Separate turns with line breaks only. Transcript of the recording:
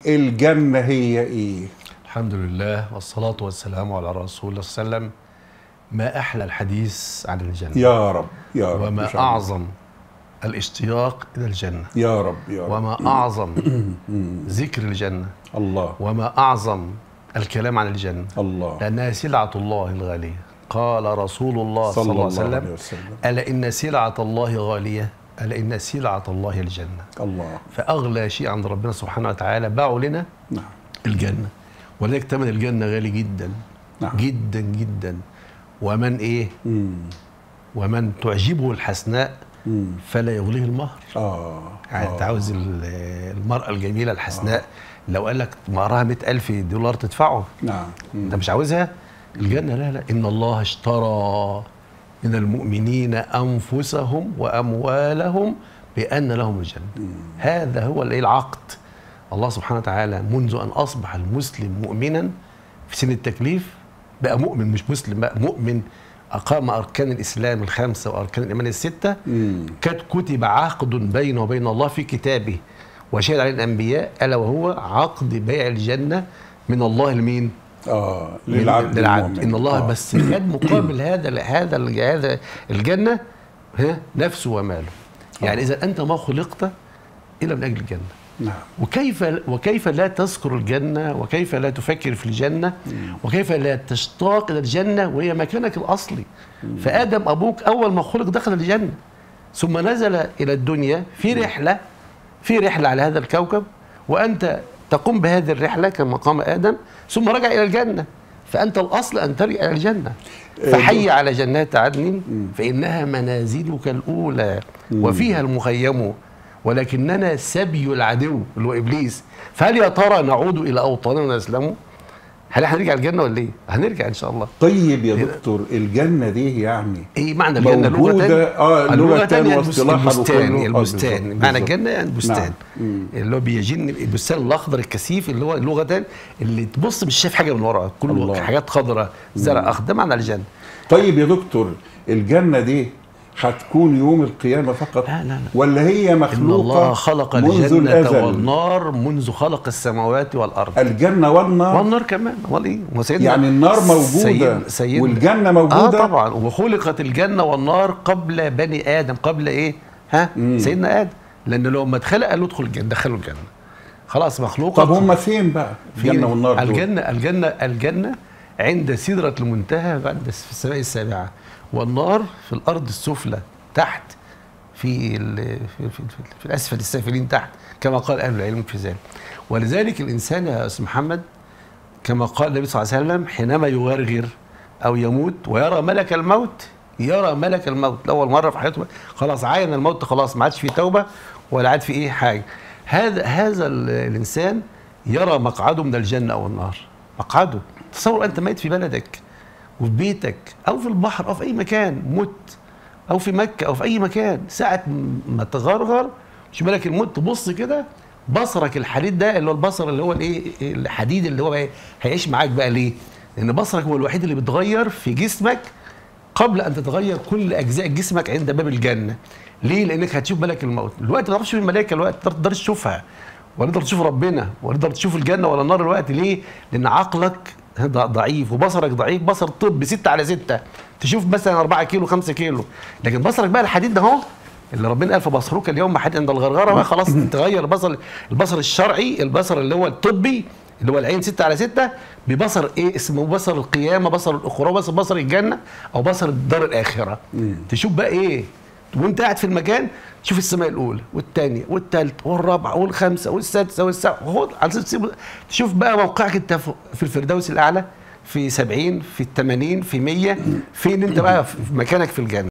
الجنة هي ايه
الحمد لله والصلاة والسلام على رسول الله صلى الله عليه وسلم ما أحلى الحديث عن الجنة
يا رب يا رب إن
وما
شاء الله.
أعظم الاشتياق إلى الجنة
يا رب يا رب
وما أعظم ذكر الجنة
الله
وما أعظم الكلام عن الجنة
الله
لأنها سلعة الله الغالية قال رسول الله صلى الله عليه وسلم
وسلم
ألا إن سلعة الله غالية ألا إن سلعة الله الجنة
الله
فأغلى شيء عند ربنا سبحانه وتعالى باعوا لنا
نعم
الجنة ولذلك ثمن الجنة غالي جدا
نعم.
جدا جدا ومن إيه
مم.
ومن تعجبه الحسناء
مم.
فلا يغليه المهر
اه
يعني انت
آه.
عاوز ال- المرأة الجميلة الحسناء لو قال لك مهرها 100000 دولار تدفعه
نعم مم.
انت مش عاوزها الجنة لا لا إن الله اشترى من المؤمنين أنفسهم وأموالهم بأن لهم الجنة هذا هو الإيه العقد الله سبحانه وتعالى منذ أن أصبح المسلم مؤمنا في سن التكليف بقى مؤمن مش مسلم بقى مؤمن أقام أركان الإسلام الخمسة وأركان الإيمان الستة
مم.
قد كتب عقد بينه وبين الله في كتابه وشهد عليه الأنبياء ألا وهو عقد بيع الجنة من الله لمين؟
اه
من-
للعبد
للعبد
المؤمن.
ان الله
آه.
بس كان مقابل هذا هذا هذا الجنه ها نفسه وماله يعني
آه.
اذا انت ما خلقت الا من اجل الجنه
نعم
وكيف وكيف لا تذكر الجنه وكيف لا تفكر في الجنه وكيف لا تشتاق الى الجنه وهي مكانك الاصلي فادم ابوك اول ما خلق دخل الجنه ثم نزل الى الدنيا في رحله في رحله على هذا الكوكب وانت تقوم بهذه الرحله كما قام ادم ثم رجع الى الجنه فانت الاصل ان ترجع الى الجنه فحي على جنات عدن فانها منازلك الاولى وفيها المخيم ولكننا سبي العدو اللي هو ابليس فهل يا ترى نعود الى اوطاننا ونسلمه؟ هل هنرجع الجنه ولا ايه؟ هنرجع ان شاء الله.
طيب يا دكتور الجنه دي يعني
ايه معنى الجنه
موجودة،
لغه
آه، لغة
يعني
واصطلاحا
البستان
وكله. آه،
البستان
بالظبط،
معنى
بالظبط.
الجنه يعني البستان
نعم. مم.
اللي هو بيجن البستان الاخضر الكثيف اللي هو لغه اللي تبص مش شايف حاجه من ورا كله
الله.
حاجات خضراء زرع اخضر ده معنى الجنه
طيب يا دكتور الجنه دي هتكون يوم القيامه فقط
لا لا لا
ولا هي
ان
مخلوقه
الله خلق
منذ
الجنه
الازل
والنار منذ خلق السماوات والارض
الجنه والنار
والنار كمان امال ايه هو سيدنا
يعني النار موجوده
سيد سيدنا
والجنه
اه
موجوده
طبعا وخلقت الجنه والنار قبل بني ادم قبل ايه ها
مم.
سيدنا ادم لان لو ما اتخلق قال له ادخل الجنه دخلوا الجنه خلاص مخلوقه
طب هم فين بقى
في
الجنه والنار دول؟
الجنه الجنه الجنه عند سدره المنتهى بعد في السماء السابعه والنار في الارض السفلى تحت في ال- في, في, في, في الاسفل السافلين تحت كما قال اهل العلم في ذلك ولذلك الانسان يا استاذ محمد كما قال النبي صلى الله عليه وسلم حينما يغرغر او يموت ويرى ملك الموت يرى ملك الموت لاول مره في حياته خلاص عاين الموت خلاص ما عادش فيه توبه ولا عاد في ايه حاجه هذا هذا ال- الانسان يرى مقعده من الجنه او النار مقعده تصور انت ميت في بلدك وفي بيتك او في البحر او في اي مكان مت او في مكه او في اي مكان ساعه ما تغرغر مش بالك الموت تبص كده بصرك الحديد ده اللي هو البصر اللي هو الايه الحديد اللي هو بقى هيعيش معاك بقى ليه؟ لان بصرك هو الوحيد اللي بيتغير في جسمك قبل ان تتغير كل اجزاء جسمك عند باب الجنه. ليه؟ لانك هتشوف ملك الموت، الوقت ما تعرفش تشوف الملائكه الوقت ما تقدرش تشوفها ولا تقدر تشوف ربنا ولا تقدر تشوف الجنه ولا النار الوقت ليه؟ لان عقلك ض- ضعيف وبصرك ضعيف بصر طب 6 على 6 تشوف مثلا 4 كيلو 5 كيلو لكن بصرك بقى الحديد ده اهو اللي ربنا قال فبصرك اليوم حديد عند الغرغره بقى خلاص تغير البصر البصر الشرعي البصر اللي هو الطبي اللي هو العين 6 على 6 ببصر ايه اسمه بصر القيامه بصر الاخرى بصر بصر الجنه او بصر الدار الاخره تشوف بقى ايه وانت قاعد في المكان تشوف السماء الاولى والثانيه والثالثه والرابعه والخامسه والسادسه والسابعه خد على أساس تشوف بقى موقعك انت في في الفردوس الاعلى في 70 في 80 في 100 فين انت بقى في مكانك في الجنه